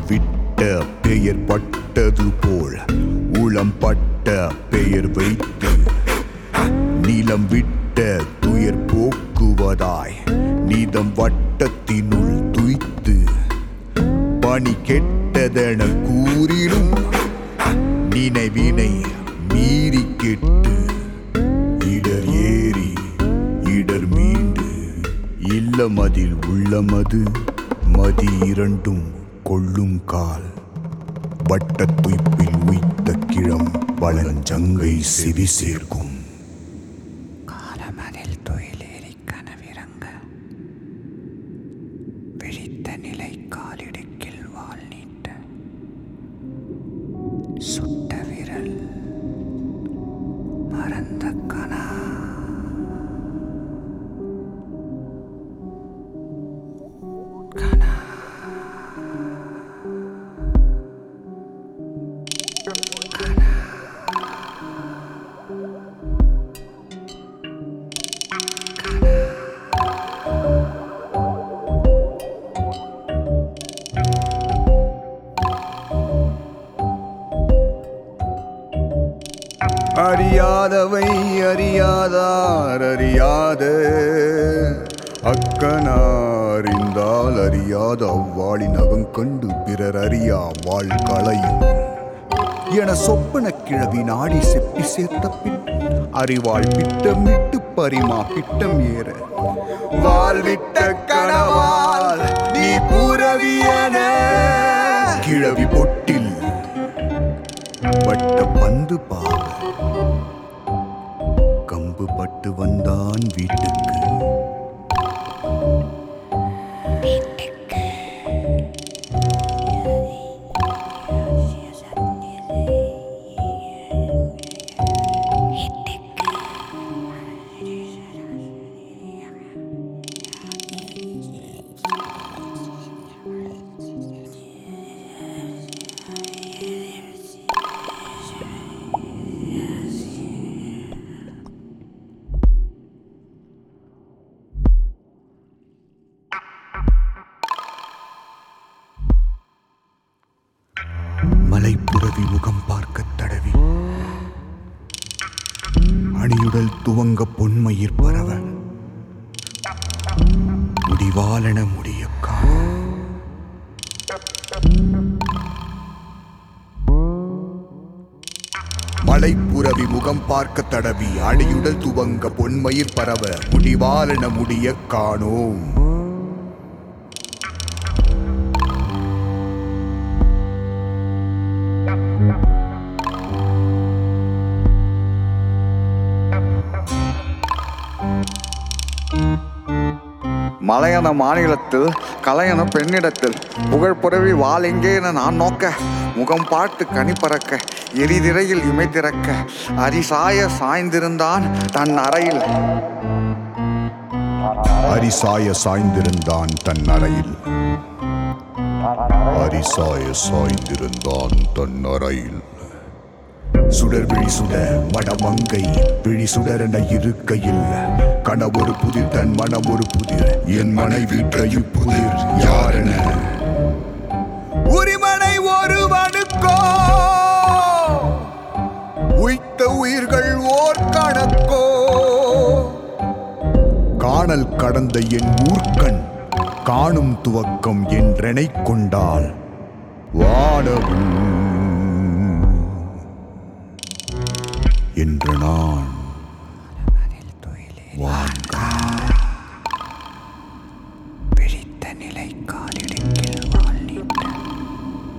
விட்ட பெயர் பட்டது போல் உளம் பட்ட பெயர் வைத்து நிலம் விட்ட துயர் போக்குவதாய் நீதம் வட்டத்தினுள் துய்த்து பணி கெட்டதென கூறினும் நினைவினை மீறி கெட்டு இடர் ஏறி இடர் மீண்டு இல்லமதில் உள்ளமது மதி இரண்டும் கொள்ளும் கால் வட்டத் துய்ப்பில் உய்த்த கிழம் வளஞ்சங்கை செவி சேர்க்கும் காலமதில் துயிலேறி கனவிறங்க விழித்த நிலை காலிடுக்கில் வால் நீட்ட சுட்ட விரல் மறந்த கனா கனா அறியாதவை அறியாதார் அறியாத அக்கனாரிந்தால் அறியாத அவ்வாளின் அகங்கண்டு பிறர் அறியா வாழ் களையும் என சொப்பன கிழவி நாடி செப்பி சேர்த்த பின் அறிவாள் பிட்டமிட்டு பரிமா பிட்டம் ஏற வாழ்விட்ட கனவால் நீ புறவியன கிழவி பொட்டில் வட்ட பந்து பாவ கம்பு பட்டு வந்தான் வீட்டுக்கு மலைப்புறவி முகம் பார்க்கத் தடவி அணியுடல் துவங்க பொன்மயிர் பரவ முடிவாலென முடிய காண மலைப்புறவி முகம் பார்க்க தடவி அடியுடல் துவங்க பொன்மயிர் பரவ முடிவாலென முடிய காணோம் மலையன மாநிலத்தில் கலையன பெண்ணிடத்தில் புகழ் புரவி வாள் எங்கே என நான் நோக்க முகம் பார்த்து கனி பறக்க எரிதிரையில் இமை திறக்க அரிசாய சாய்ந்திருந்தான் தன் அறையில் அரிசாய சாய்ந்திருந்தான் தன் அறையில் அரிசாய சாய்ந்திருந்தான் தன் அறையில் சுடர் விழி சுட மடமங்கை விழி சுடரென இருக்கையில் கனவொரு புதிர் தன் மனம் ஒரு புதிர் என் மனைவி புதிர் யாரென உரிமனை ஒருவனுக்கோ உய்த்த உயிர்கள் ஓர் கணக்கோ காணல் கடந்த என் ஊர்க்கண் காணும் துவக்கம் என்றெனை கொண்டால் வானவும் என்று நான் அதில் துயிலேறி வான்கா விழித்த நிலை காலிடுக்கில் வால் நீட்ட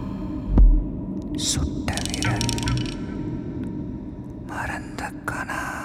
சுட்ட விரல் மறந்த கனா